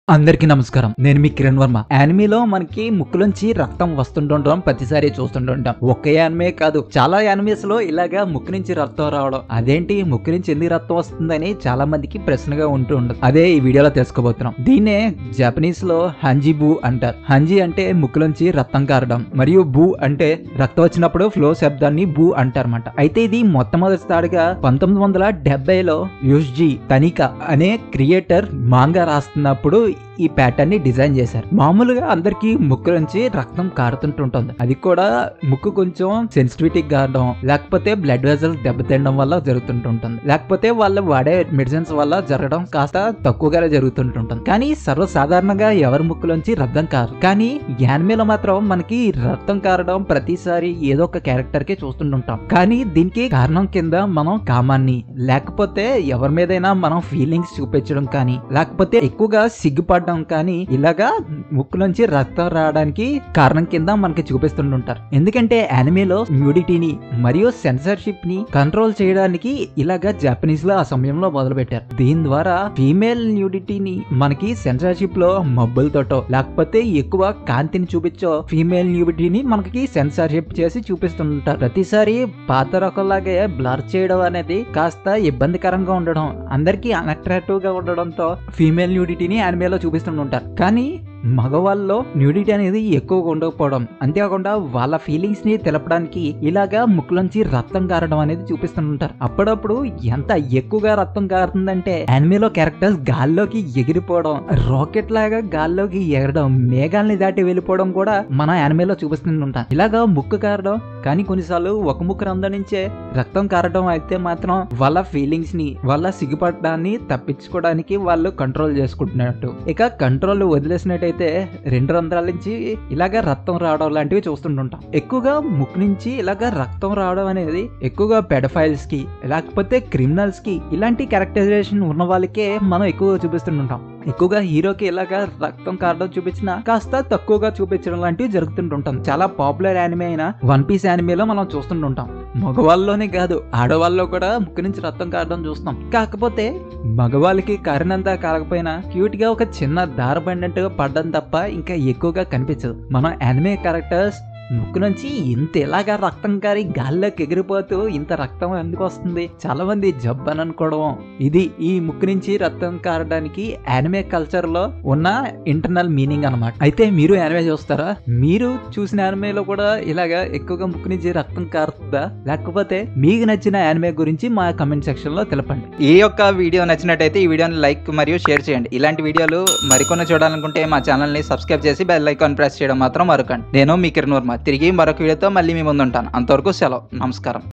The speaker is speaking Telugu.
అందరికీ నమస్కారం నేను మీ కిరణ్ వర్మ యానిమేలో మనకి ముక్కులోంచి రక్తం వస్తుంటుండడం ప్రతిసారి చూస్తుంటుంటాం ఒక్క యానిమే కాదు చాలా యానిమేస్ లో ఇలాగా ముక్కు నుంచి రక్తం రావడం అదేంటి ముక్కు నుంచి ఎందుకు రక్తం వస్తుందని చాలా మందికి ప్రశ్నగా ఉంటూ ఉండదు అదే ఈ వీడియోలో తెలుసుకోబోతున్నాం దీన్నే జపనీస్ లో హంజీ బూ అంటారు హంజీ అంటే ముక్కులోంచి రక్తం కారడం మరియు బూ అంటే రక్తం వచ్చినప్పుడు ఫ్లో శబ్దాన్ని బూ అంటారన్నమాట అయితే ఇది మొట్టమొదటిసారిగా పంతొమ్మిది వందల డెబ్బైలో యుష్జీ తనిక అనే క్రియేటర్ మాంగా రాస్తున్నప్పుడు ఈ ప్యాటర్న్ ని డిజైన్ చేశారు మామూలుగా అందరికి ముక్కు నుంచి రక్తం కారుతుంటుంటుంది అది కూడా ముక్కు కొంచెం సెన్సిటివిటీ కావడం లేకపోతే బ్లడ్ వెజల్ దెబ్బతినడం వల్ల జరుగుతుంటుంటుంది లేకపోతే వాళ్ళు వాడే మెడిసిన్స్ వల్ల జరగడం కాస్త తక్కువగానే జరుగుతుంటుంటుంది కానీ సర్వసాధారణంగా ఎవరి ముక్కులోంచి రక్తం కారు కానీ యానిమేలో మాత్రం మనకి రక్తం కారడం ప్రతిసారి ఏదో ఒక క్యారెక్టర్ కి చూస్తుంటుంటాం కానీ దీనికి కారణం కింద మనం కామాన్ని లేకపోతే ఎవరి మీదైనా మనం ఫీలింగ్స్ చూపించడం కానీ లేకపోతే ఎక్కువగా సిగ్గుపడడం కానీ ఇలాగా ముక్కు నుంచి రక్తం రావడానికి కారణం కింద మనకి చూపిస్తుంటుంటారు ఎందుకంటే యానిమేలో న్యూడిటీని మరియు సెన్సర్షిప్ ని కంట్రోల్ చేయడానికి ఇలాగా జపనీస్ లో ఆ సమయంలో మొదలు పెట్టారు దీని ద్వారా ఫీమేల్ న్యూడిటీని మనకి సెన్సర్షిప్ లో మబ్బులతోటో లేకపోతే ఎక్కువ కాంతిని చూపించో ఫీమేల్ న్యూడిటీని మనకి సెన్సర్షిప్ చేసి చూపిస్తుంటారు ప్రతిసారి పాత రకంలాగే బ్లర్ చేయడం అనేది కాస్త ఇబ్బందికరంగా ఉండడం అందరికీ అన్అట్రాక్టివ్ గా ఉండడంతో ఫీమేల్ న్యూడిటీని యానిమేలో చూపిస్తుంటారు కానీ మగవాళ్ళలో న్యూడిటీ అనేది ఎక్కువగా ఉండకపోవడం అంతేకాకుండా వాళ్ళ ఫీలింగ్స్ ని తెలపడానికి ఇలాగా ముక్కులోంచి రక్తం కారడం అనేది చూపిస్తుంటారు అప్పుడప్పుడు ఎంత ఎక్కువగా రక్తం కారుతుందంటే యానిమేలో క్యారెక్టర్స్ గాల్లోకి ఎగిరిపోవడం రాకెట్ లాగా గాల్లోకి ఎగరడం మేఘాల్ని దాటి వెళ్ళిపోవడం కూడా మన యానిమేలో చూపిస్తుంటాం ఇలాగా ముక్కు కారడం కానీ కొన్నిసార్లు ఒక ముక్కు రంధ్రం నుంచే రక్తం కారడం అయితే మాత్రం వాళ్ళ ఫీలింగ్స్ ని వాళ్ళ సిగ్గుపడడాన్ని తప్పించుకోవడానికి వాళ్ళు కంట్రోల్ చేసుకుంటున్నట్టు ఇక కంట్రోల్ వదిలేసినట్టయితే రెండు రంధ్రాల నుంచి ఇలాగ రక్తం రావడం లాంటివి చూస్తుంటుంటాం ఎక్కువగా ముక్కు నుంచి ఇలాగ రక్తం రావడం అనేది ఎక్కువగా పెడఫైల్స్ కి లేకపోతే క్రిమినల్స్ కి ఇలాంటి క్యారెక్టరైజేషన్ ఉన్న వాళ్ళకే మనం ఎక్కువగా చూపిస్తుంటాం ఎక్కువగా హీరోకి ఇలాగా రక్తం కారడం చూపించిన కాస్త తక్కువగా చూపించడం లాంటివి జరుగుతుంటుంటాం చాలా పాపులర్ యానిమే అయిన వన్ పీస్ యానిమేలో మనం చూస్తుంటుంటాం మగవాళ్ళలోనే కాదు ఆడవాళ్ళలో కూడా ముక్కు నుంచి రక్తం కారడం చూస్తాం కాకపోతే మగవాళ్ళకి కారణంతా కాకపోయినా క్యూట్ గా ఒక చిన్న దార పడినట్టుగా పడడం తప్ప ఇంకా ఎక్కువగా కనిపించదు మనం యానిమే క్యారెక్టర్స్ ముక్కు నుంచి ఇంత ఎలాగా రక్తం కారి గాల్లోకి ఎగిరిపోతూ ఇంత రక్తం ఎందుకు వస్తుంది చాలా మంది జబ్బు అని అనుకోవడం ఇది ఈ ముక్కు నుంచి రక్తం కారడానికి యానిమే కల్చర్ లో ఉన్న ఇంటర్నల్ మీనింగ్ అన్నమాట అయితే మీరు యానిమే చూస్తారా మీరు చూసిన యానిమేలో కూడా ఇలాగా ఎక్కువగా ముక్కు నుంచి రక్తం కారుతుందా లేకపోతే మీకు నచ్చిన యానిమే గురించి మా కమెంట్ సెక్షన్ లో తెలపండి ఈ యొక్క వీడియో నచ్చినట్టయితే ఈ వీడియోని లైక్ మరియు షేర్ చేయండి ఇలాంటి వీడియోలు మరికొన్ని చూడాలనుకుంటే మా ఛానల్ని సబ్స్క్రైబ్ చేసి బెల్ ఐకాన్ ప్రెస్ చేయడం మాత్రం మరొకండి నేను మీ కిరణ్ వర్మ తిరిగి మరొక వీడియోతో మళ్ళీ మీ ముందు ఉంటాను అంతవరకు సెలవు నమస్కారం